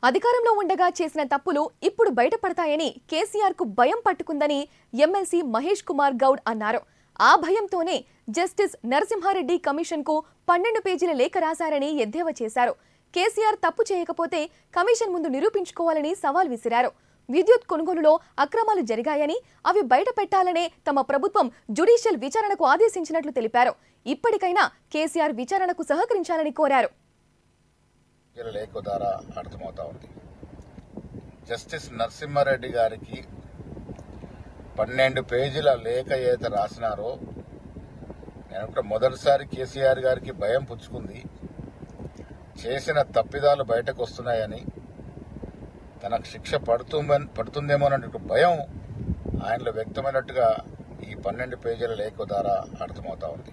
అధికారంలో ఉండగా చేసిన తప్పులు ఇప్పుడు బయటపడతాయని కేసీఆర్ కు భయం పట్టుకుందని ఎమ్మెల్సీ మహేష్ కుమార్ గౌడ్ అన్నారు ఆ భయంతోనే జస్టిస్ నరసింహారెడ్డి కమిషన్ కు పన్నెండు పేజీల లేఖ రాశారని ఎద్దేవా చేశారు కేసీఆర్ తప్పు చేయకపోతే కమిషన్ ముందు నిరూపించుకోవాలని సవాల్ విసిరారు విద్యుత్ కొనుగోలులో అక్రమాలు జరిగాయని అవి బయట పెట్టాలనే తమ ప్రభుత్వం జ్యుడిషియల్ విచారణకు ఆదేశించినట్లు తెలిపారు ఇప్పటికైనా కేసీఆర్ విచారణకు సహకరించాలని కోరారు ఇలా లేఖ ద్వారా అర్థమవుతా ఉంది జస్టిస్ నరసింహారెడ్డి గారికి పన్నెండు పేజీల లేఖ ఏదైతే రాసినారో నేను కూడా మొదటిసారి కేసీఆర్ గారికి భయం పుచ్చుకుంది చేసిన తప్పిదాలు బయటకు వస్తున్నాయని తనకు శిక్ష పడుతుందని పడుతుందేమో అన్నట్టు భయం ఆయనలో వ్యక్తమైనట్టుగా ఈ పన్నెండు పేజీల లేఖ ద్వారా అర్థమవుతా ఉంది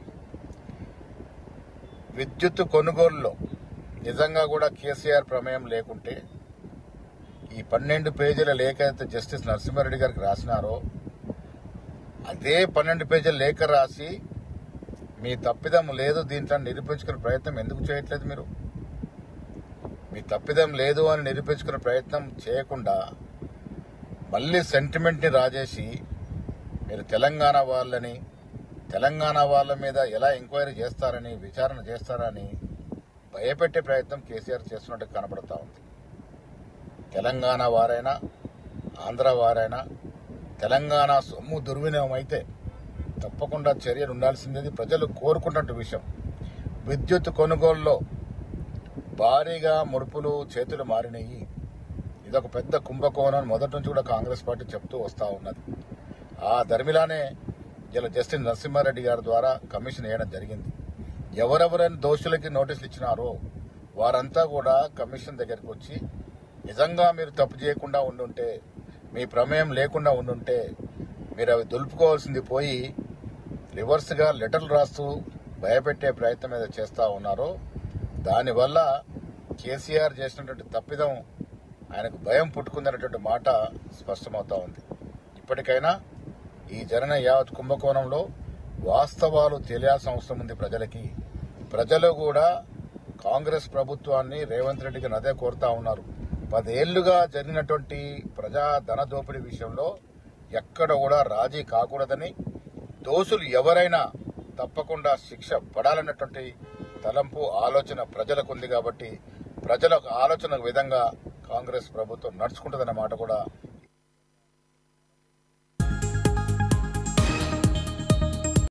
విద్యుత్ కొనుగోలులో నిజంగా కూడా కేసీఆర్ ప్రమేయం లేకుంటే ఈ పన్నెండు పేజీల లేఖ అయితే జస్టిస్ నరసింహారెడ్డి గారికి రాసినారో అదే పన్నెండు పేజీల లేఖ రాసి మీ తప్పిదం లేదు దీంట్లో నిరూపించుకునే ప్రయత్నం ఎందుకు చేయట్లేదు మీరు మీ తప్పిదం లేదు అని నిరూపించుకునే ప్రయత్నం చేయకుండా మళ్ళీ సెంటిమెంట్ని రాజేసి మీరు తెలంగాణ వాళ్ళని తెలంగాణ వాళ్ళ మీద ఎలా ఎంక్వైరీ చేస్తారని విచారణ చేస్తారని భయపెట్టే ప్రయత్నం కేసీఆర్ చేస్తున్నట్టు కనబడతా ఉంది తెలంగాణ వారైనా ఆంధ్ర వారైనా తెలంగాణ సొమ్ము దుర్వినియోగం అయితే తప్పకుండా చర్యలు ఉండాల్సిందేది ప్రజలు కోరుకున్నట్టు విషయం విద్యుత్ కొనుగోలులో భారీగా ముడుపులు చేతులు మారినాయి ఇదొక పెద్ద కుంభకోణం మొదటి నుంచి కూడా కాంగ్రెస్ పార్టీ చెప్తూ వస్తూ ఉన్నది ఆ ధర్మిలానే ఇలా జస్టిస్ నరసింహారెడ్డి గారి ద్వారా కమిషన్ వేయడం జరిగింది ఎవరెవరైనా దోషులకి నోటీసులు ఇచ్చినారో వారంతా కూడా కమిషన్ దగ్గరికి వచ్చి నిజంగా మీరు తప్పు చేయకుండా ఉండుంటే మీ ప్రమేయం లేకుండా ఉండుంటే మీరు అవి దులుపుకోవాల్సింది పోయి రివర్స్గా లెటర్లు రాస్తూ భయపెట్టే ప్రయత్నం ఏదో చేస్తూ ఉన్నారో దానివల్ల కేసీఆర్ చేసినటువంటి తప్పిదం ఆయనకు భయం పుట్టుకుందనేటువంటి మాట స్పష్టమవుతా ఉంది ఇప్పటికైనా ఈ జరిగిన యావత్ కుంభకోణంలో వాస్తవాలు తెలియాల్సిన అవసరం ఉంది ప్రజలకి ప్రజలు కూడా కాంగ్రెస్ ప్రభుత్వాన్ని రేవంత్ రెడ్డికి అదే కోరుతా ఉన్నారు పదేళ్లుగా జరిగినటువంటి ప్రజా ధన దోపిడీ విషయంలో ఎక్కడ కూడా రాజీ కాకూడదని దోషులు ఎవరైనా తప్పకుండా శిక్ష పడాలన్నటువంటి తలంపు ఆలోచన ప్రజలకు ఉంది కాబట్టి ప్రజల ఆలోచన విధంగా కాంగ్రెస్ ప్రభుత్వం నడుచుకుంటుందన్న మాట కూడా